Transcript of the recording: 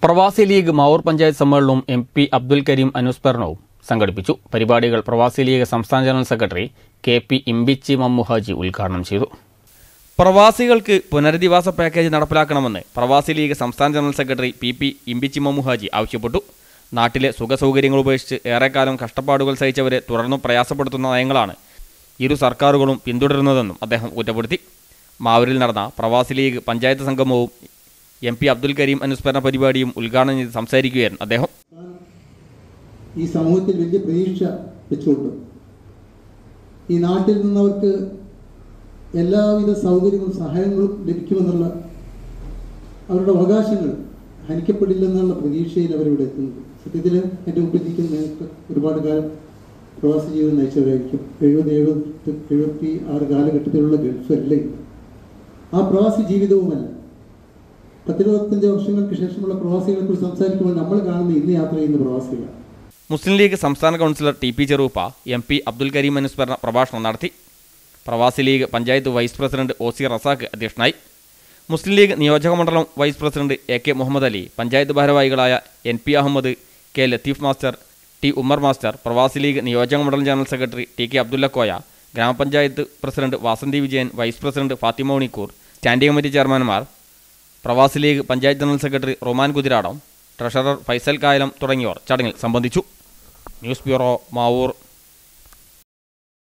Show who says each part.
Speaker 1: പ്രവാസി ലീഗ് മാവൂർ പഞ്ചായത്ത് സമ്മേളനവും M P Abdul Kareem അനുസ്മരണവും സംഘടിപ്പിച്ചു പരിപാടികൾ പ്രവാസി ലീഗ് സംസ്ഥാന general secretary K P Imbichi Mammuhaji ഉദ്ഘാടനം ചെയ്തു പ്രവാസികൾക്ക് പുനരധിവാസ പാക്കേജ് നടപ്പിലാക്കണമെന്ന് പ്രവാസി ലീഗ് സംസ്ഥാന general secretary P P Imbichi Mammuhaji ആവശ്യപ്പെട്ടു നാട്ടിലെ സുഖസൗകര്യങ്ങൾ ഉപേക്ഷിച്ച് ഏറെക്കാലം കഷ്ടപ്പാടുകൾ സഹിച്ചവരെ തുടർന്നും പ്രയാസപ്പെടുത്തുന്ന നയങ്ങളാണ് ഇരു സർക്കാരുകളും പിന്തുടരുന്നതെന്നും അദ്ദേഹം കുറ്റപ്പെടുത്തി മാവൂരിൽ നടന്ന പ്രവാസി ലീഗ് പഞ്ചായത്ത് സംഗമവും എം പി അബ്ദുൽ കരീം അനുസ്മരണ പരിപാടിയും ഉദ്ഘാടനം ചെയ്ത് സംസാരിക്കുകയായിരുന്നു അദ്ദേഹം
Speaker 2: ഈ സമൂഹത്തിൽ വലിയ പ്രതീക്ഷ വെച്ചുകൊണ്ട് ഈ നാട്ടിൽ നിന്നവർക്ക് എല്ലാവിധ സൗകര്യങ്ങളും സഹായങ്ങളും ലഭിക്കുമെന്നുള്ള അവരുടെ അവകാശങ്ങൾ ഹനിക്കപ്പെടില്ലെന്നുള്ള പ്രതീക്ഷയിൽ അവരിവിടെ എത്തുന്നത് സത്യത്തിൽ എൻ്റെ മുമ്പിലിരിക്കുന്ന നിങ്ങൾക്ക് ഒരുപാട് കാലം പ്രവാസ ജീവിതം നയിച്ചവരായിരിക്കും എഴുപത് എഴുപത്തി എഴുപത്തി ആറ് കാലഘട്ടത്തിലുള്ള ഗൾഫ് അല്ല ഇത്. ആ പ്രവാസി ജീവിതവുമല്ല പത്തിരുപത്തഞ്ച് വർഷങ്ങൾക്ക് ശേഷമുള്ള പ്രവാസികളെ കുറിച്ച് സംസാരിക്കുമ്പോൾ നമ്മൾ കാണുന്ന ഇന്ന് യാത്ര ചെയ്യുന്ന പ്രവാസികളാണ്
Speaker 1: മുസ്ലിം ലീഗ് സംസ്ഥാന councillor T P Cheruppa M P Abdul Kareem അനുസ്മരണ പ്രഭാഷണം നടത്തി പ്രവാസി League panchayat vice president O C Razak അധ്യക്ഷനായി മുസ്ലിം ലീഗ് നിയോജക മണ്ഡലം vice president A K Muhammad Ali panchayat ഭാരവാഹികളായ N P Ahammed K Latheef master T Ummer master പ്രവാസി ലീഗ് നിയോജക മണ്ഡലം general secretary T K Abdulla Koya ഗ്രാമപഞ്ചായത്ത് president Vasanthi Vijayan vice president Fathima Unikkoor standing committee ചെയർമാൻമാർ പ്രവാസി League panchayat general secretary Roman Kuthiradam treasurer Faisal Kayalam തുടങ്ങിയവർ ചടങ്ങിൽ സംബന്ധിച്ചു ന്യൂസ് ബ്യൂറോ മാവൂർ